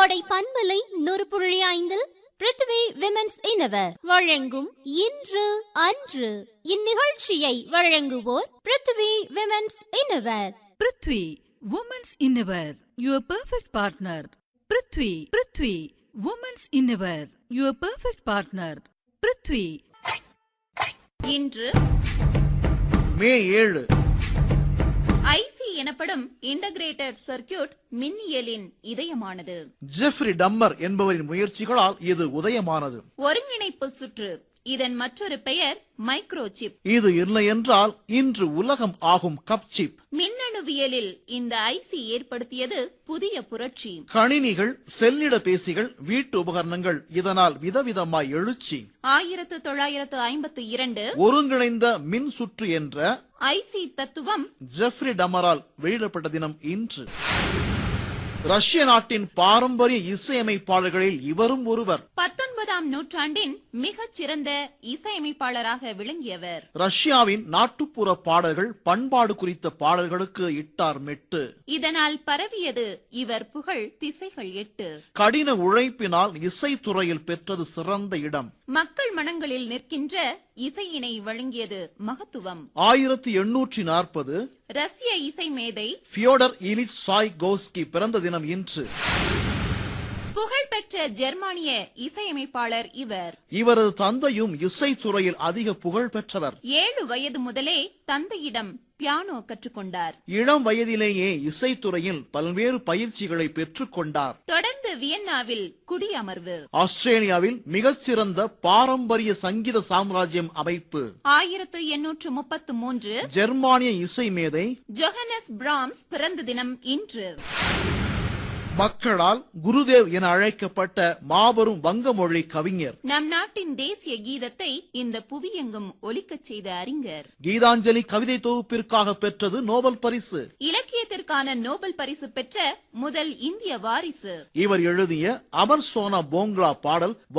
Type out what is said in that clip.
கோடை பண்பலை நூறு புள்ளி ஐந்தில் பிருத்வி விமென்ஸ் இனவர் வழங்கும் இன்று அன்று இந்நிகழ்ச்சியை வழங்குவோர் Prithvi women's innerwear Prithvi women's innerwear your perfect partner Prithvi Prithvi women's innerwear your perfect partner Prithvi இன்று மே ஏழு ஐசி எனப்படும் இன்டகிரேட்டட் சர்க்கியூட் மின்னியலின் இதயமானது ஜெஃப்ரி டம்மர் என்பவரின் முயற்சிகளால் இது உதயமானது ஒருங்கிணைப்பு சுற்று இதன் மற்றொரு பெயர் மைக்ரோசிப் இது இல்லை என்றால் இன்று உலகம் ஆகும் கப் சிப் மின்னணுவியலில் இந்த ஐசி ஏற்படுத்தியது புதிய புரட்சி கணினிகள் செல்லிட பேசிகள் வீட்டு உபகரணங்கள் இதனால் விதவிதமாய் எழுச்சி ஆயிரத்து தொள்ளாயிரத்து ஐம்பத்து இரண்டு ஒருங்கிணைந்த மின் சுற்று என்ற ஐசி தத்துவம் ஜெஃப்ரி டமரால் வெளியிடப்பட்ட தினம் இன்று ரஷ்ய நாட்டின் பாரம்பரிய இசையமைப்பாளர்களில் இவரும் ஒருவர் பத்தொன்பதாம் நூற்றாண்டின் மிகச் சிறந்த இசையமைப்பாளராக விளங்கியவர் ரஷ்யாவின் நாட்டுப்புற பாடல்கள் பண்பாடு குறித்த பாடல்களுக்கு இட்டார் மெட்டு இதனால் பரவியது இவர் புகழ் திசைகள் எட்டு கடின உழைப்பினால் இசைத்துறையில் பெற்றது சிறந்த இடம் மக்கள் மனங்களில் நிற்கின்ற இசையினை வழங்கியது மகத்துவம் ஆயிரத்தி எண்ணூற்றி நாற்பது ரஷ்ய இசை மேதை ஃபியோடர் இலிச் சாய் கோஸ்கி பிறந்த தினம் இன்று புகழ்பெற்ற ஜெர்மானிய இசையமைப்பாளர் இவர் இவரது தந்தையும் இசைத்துறையில் அதிக புகழ் பெற்றவர் ஏழு வயது முதலே தந்தையிடம் பியானோ கற்றுக்கொண்டார் இளம் வயதிலேயே இசைத்துறையில் பல்வேறு பயிற்சிகளை பெற்றுக் கொண்டார் தொடர்ந்து வியன்னாவில் குடியமர்வு ஆஸ்திரேலியாவில் மிகச்சிறந்த பாரம்பரிய சங்கீத சாம்ராஜ்யம் அமைப்பு ஆயிரத்து எண்ணூற்று முப்பத்து மூன்று ஜெர்மானிய இசை மேதை ஜொஹனஸ் பிராம்ஸ் பிறந்த தினம் இன்று மக்களால் குருதேவ் என அழைக்கப்பட்ட மாபெரும் வங்கமொழி கவிஞர் நம் நாட்டின் தேசிய கீதத்தை இந்த புவியெங்கும் ஒலிக்கச் செய்த அறிஞர் கீதாஞ்சலி கவிதை தொகுப்பிற்காக பெற்றது நோபல் பரிசு இலக்கியத்திற்கான நோபல் பரிசு பெற்ற முதல் இந்திய வாரிசு இவர் எழுதிய அமர் சோனா போங்லா பாடல்